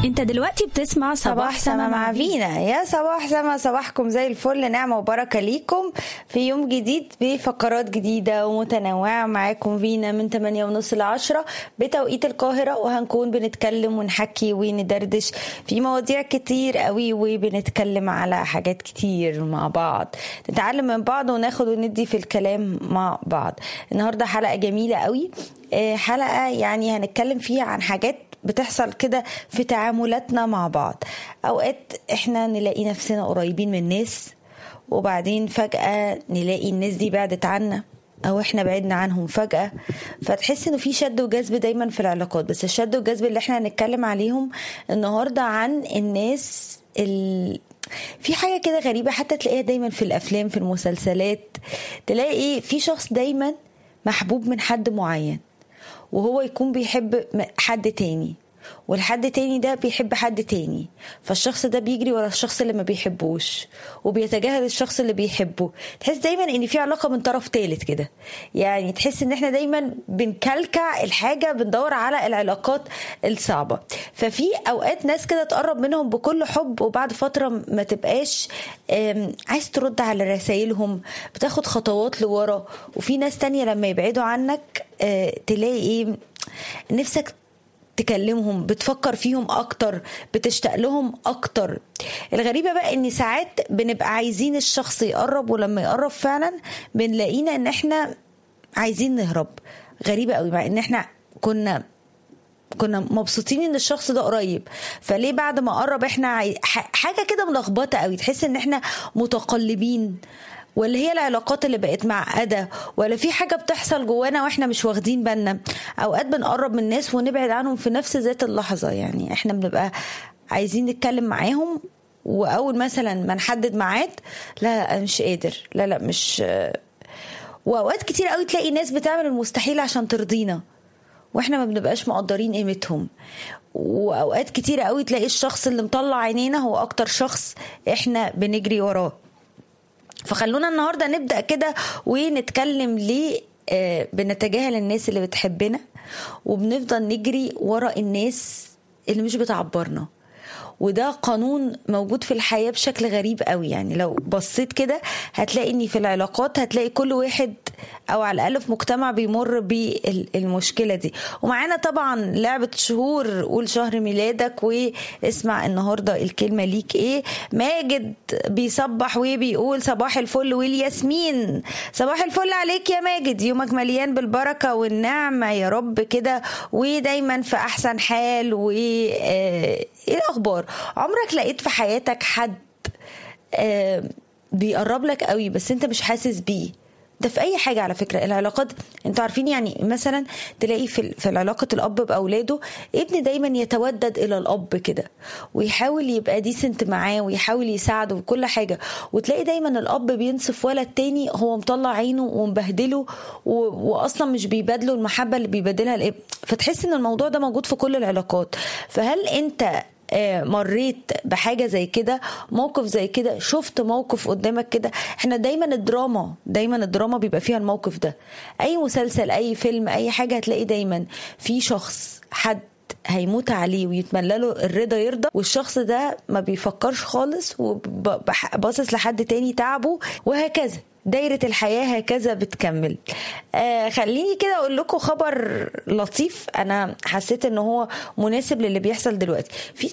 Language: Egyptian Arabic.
انت دلوقتي بتسمع صباح سما مع فينا يا صباح سما صباحكم زي الفل نعمة وبركة ليكم في يوم جديد بفقرات جديدة ومتنوعة معاكم فينا من 8 ونص ل 10 بتوقيت القاهرة وهنكون بنتكلم ونحكي وندردش في مواضيع كتير قوي وبنتكلم على حاجات كتير مع بعض نتعلم من بعض وناخد وندي في الكلام مع بعض النهاردة حلقة جميلة قوي حلقة يعني هنتكلم فيها عن حاجات بتحصل كده في تعاملاتنا مع بعض اوقات احنا نلاقي نفسنا قريبين من ناس وبعدين فجأة نلاقي الناس دي بعدت عنا او احنا بعدنا عنهم فجأة فتحس انه في شد وجذب دايما في العلاقات بس الشد والجذب اللي احنا هنتكلم عليهم النهاردة عن الناس ال... في حاجة كده غريبة حتى تلاقيها دايما في الافلام في المسلسلات تلاقي في شخص دايما محبوب من حد معين وهو يكون بيحب حد تاني والحد تاني ده بيحب حد تاني فالشخص ده بيجري ورا الشخص اللي ما بيحبوش وبيتجاهل الشخص اللي بيحبه تحس دايما ان في علاقه من طرف تالت كده يعني تحس ان احنا دايما بنكلكع الحاجه بندور على العلاقات الصعبه ففي اوقات ناس كده تقرب منهم بكل حب وبعد فتره ما تبقاش عايز ترد على رسائلهم بتاخد خطوات لورا وفي ناس تانية لما يبعدوا عنك تلاقي ايه نفسك تكلمهم بتفكر فيهم اكتر بتشتاق لهم اكتر الغريبة بقى ان ساعات بنبقى عايزين الشخص يقرب ولما يقرب فعلا بنلاقينا ان احنا عايزين نهرب غريبة قوي مع ان احنا كنا كنا مبسوطين ان الشخص ده قريب فليه بعد ما قرب احنا عاي... حاجه كده ملخبطه قوي تحس ان احنا متقلبين ولا هي العلاقات اللي بقت معقده ولا في حاجه بتحصل جوانا واحنا مش واخدين بالنا اوقات بنقرب من الناس ونبعد عنهم في نفس ذات اللحظه يعني احنا بنبقى عايزين نتكلم معاهم واول مثلا ما نحدد ميعاد لا لا مش قادر لا لا مش واوقات كتير قوي تلاقي ناس بتعمل المستحيل عشان ترضينا واحنا ما بنبقاش مقدرين قيمتهم واوقات كتير قوي تلاقي الشخص اللي مطلع عينينا هو اكتر شخص احنا بنجري وراه فخلونا النهارده نبدا كده ونتكلم ليه آه بنتجاهل الناس اللي بتحبنا وبنفضل نجري ورا الناس اللي مش بتعبرنا وده قانون موجود في الحياة بشكل غريب قوي يعني لو بصيت كده هتلاقي ان في العلاقات هتلاقي كل واحد او على الاقل في مجتمع بيمر بالمشكلة دي ومعانا طبعا لعبة شهور قول شهر ميلادك واسمع النهاردة الكلمة ليك ايه ماجد بيصبح وبيقول صباح الفل والياسمين صباح الفل عليك يا ماجد يومك مليان بالبركة والنعمة يا رب كده ودايما في احسن حال و ايه الاخبار عمرك لقيت في حياتك حد آه بيقرب لك قوي بس انت مش حاسس بيه ده في اي حاجه على فكره العلاقات انتوا عارفين يعني مثلا تلاقي في في علاقه الاب باولاده ابن دايما يتودد الى الاب كده ويحاول يبقى ديسنت معاه ويحاول يساعده وكل حاجه وتلاقي دايما الاب بينصف ولد تاني هو مطلع عينه ومبهدله و... واصلا مش بيبادله المحبه اللي بيبادلها الابن فتحس ان الموضوع ده موجود في كل العلاقات فهل انت مريت بحاجه زي كده موقف زي كده شفت موقف قدامك كده احنا دايما الدراما دايما الدراما بيبقى فيها الموقف ده اي مسلسل اي فيلم اي حاجه هتلاقي دايما في شخص حد هيموت عليه ويتمنى له الرضا يرضى والشخص ده ما بيفكرش خالص وباصص لحد تاني تعبه وهكذا دايرة الحياة هكذا بتكمل آه خليني كده أقول لكم خبر لطيف أنا حسيت إن هو مناسب للي بيحصل دلوقتي في